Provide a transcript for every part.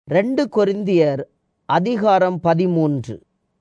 ரெண்டு கொரிந்தியர் அதிகாரம் பதிமூன்று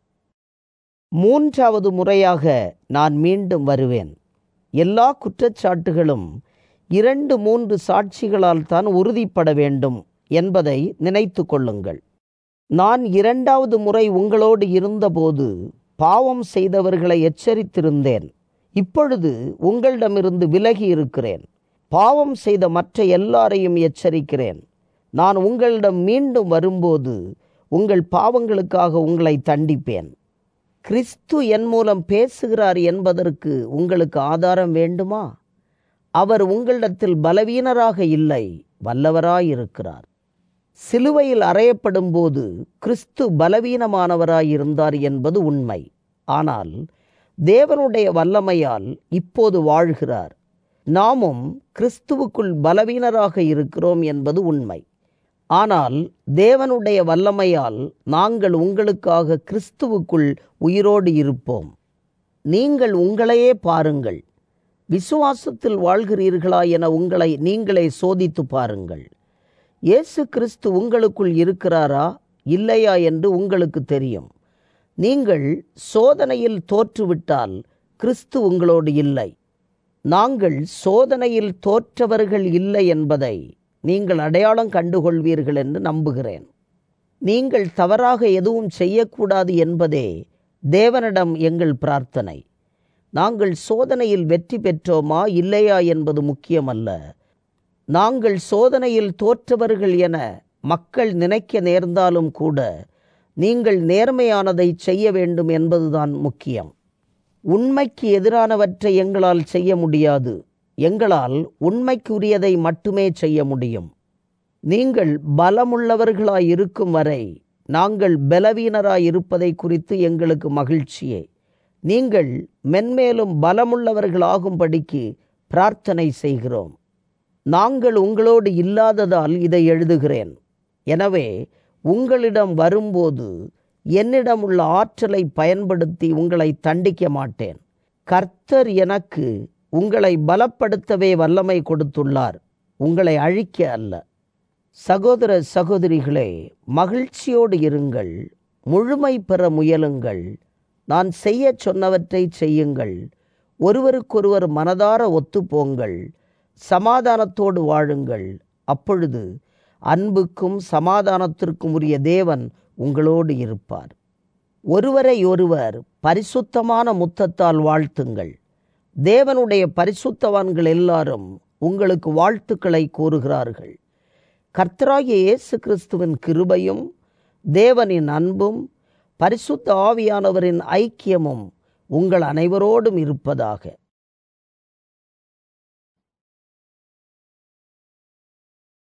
மூன்றாவது முறையாக நான் மீண்டும் வருவேன் எல்லா குற்றச்சாட்டுகளும் இரண்டு மூன்று சாட்சிகளால் தான் உறுதிப்பட வேண்டும் என்பதை நினைத்து கொள்ளுங்கள் நான் இரண்டாவது முறை உங்களோடு இருந்தபோது பாவம் செய்தவர்களை எச்சரித்திருந்தேன் இப்பொழுது உங்களிடமிருந்து விலகி இருக்கிறேன் பாவம் செய்த மற்ற எல்லாரையும் எச்சரிக்கிறேன் நான் உங்களிடம் மீண்டும் வரும்போது உங்கள் பாவங்களுக்காக உங்களை தண்டிப்பேன் கிறிஸ்து என் மூலம் பேசுகிறார் என்பதற்கு உங்களுக்கு ஆதாரம் வேண்டுமா அவர் உங்களிடத்தில் பலவீனராக இல்லை வல்லவராயிருக்கிறார் சிலுவையில் அறையப்படும் போது கிறிஸ்து பலவீனமானவராயிருந்தார் என்பது உண்மை ஆனால் தேவனுடைய வல்லமையால் இப்போது வாழ்கிறார் நாமும் கிறிஸ்துவுக்குள் பலவீனராக இருக்கிறோம் என்பது உண்மை ஆனால் தேவனுடைய வல்லமையால் நாங்கள் உங்களுக்காக கிறிஸ்துவுக்குள் உயிரோடு இருப்போம் நீங்கள் உங்களையே பாருங்கள் விசுவாசத்தில் வாழ்கிறீர்களா என உங்களை நீங்களே சோதித்து பாருங்கள் இயேசு கிறிஸ்து உங்களுக்குள் இருக்கிறாரா இல்லையா என்று உங்களுக்கு தெரியும் நீங்கள் சோதனையில் தோற்றுவிட்டால் கிறிஸ்து உங்களோடு இல்லை நாங்கள் சோதனையில் தோற்றவர்கள் இல்லை என்பதை நீங்கள் அடையாளம் கண்டுகொள்வீர்கள் என்று நம்புகிறேன் நீங்கள் தவறாக எதுவும் செய்யக்கூடாது என்பதே தேவனிடம் எங்கள் பிரார்த்தனை நாங்கள் சோதனையில் வெற்றி பெற்றோமா இல்லையா என்பது முக்கியமல்ல நாங்கள் சோதனையில் தோற்றவர்கள் என மக்கள் நினைக்க நேர்ந்தாலும் கூட நீங்கள் நேர்மையானதை செய்ய வேண்டும் என்பதுதான் முக்கியம் உண்மைக்கு எதிரானவற்றை எங்களால் செய்ய முடியாது எங்களால் உண்மைக்குரியதை மட்டுமே செய்ய முடியும் நீங்கள் பலமுள்ளவர்களாய் இருக்கும் வரை நாங்கள் பலவீனராய் இருப்பதை குறித்து எங்களுக்கு மகிழ்ச்சியே நீங்கள் மென்மேலும் பலமுள்ளவர்களாகும்படிக்கு பிரார்த்தனை செய்கிறோம் நாங்கள் உங்களோடு இல்லாததால் இதை எழுதுகிறேன் எனவே உங்களிடம் வரும்போது என்னிடம் உள்ள ஆற்றலை பயன்படுத்தி உங்களை தண்டிக்க மாட்டேன் கர்த்தர் எனக்கு உங்களை பலப்படுத்தவே வல்லமை கொடுத்துள்ளார் உங்களை அழிக்க அல்ல சகோதர சகோதரிகளே மகிழ்ச்சியோடு இருங்கள் முழுமை பெற முயலுங்கள் நான் செய்ய சொன்னவற்றை செய்யுங்கள் ஒருவருக்கொருவர் மனதார ஒத்துப்போங்கள் சமாதானத்தோடு வாழுங்கள் அப்பொழுது அன்புக்கும் சமாதானத்திற்கும் உரிய தேவன் உங்களோடு இருப்பார் ஒருவரை ஒருவர் பரிசுத்தமான முத்தத்தால் வாழ்த்துங்கள் தேவனுடைய பரிசுத்தவான்கள் எல்லாரும் உங்களுக்கு வாழ்த்துக்களை கூறுகிறார்கள் கர்த்தராகிய இயேசு கிறிஸ்துவின் கிருபையும் தேவனின் அன்பும் பரிசுத்த ஆவியானவரின் ஐக்கியமும் உங்கள் அனைவரோடும் இருப்பதாக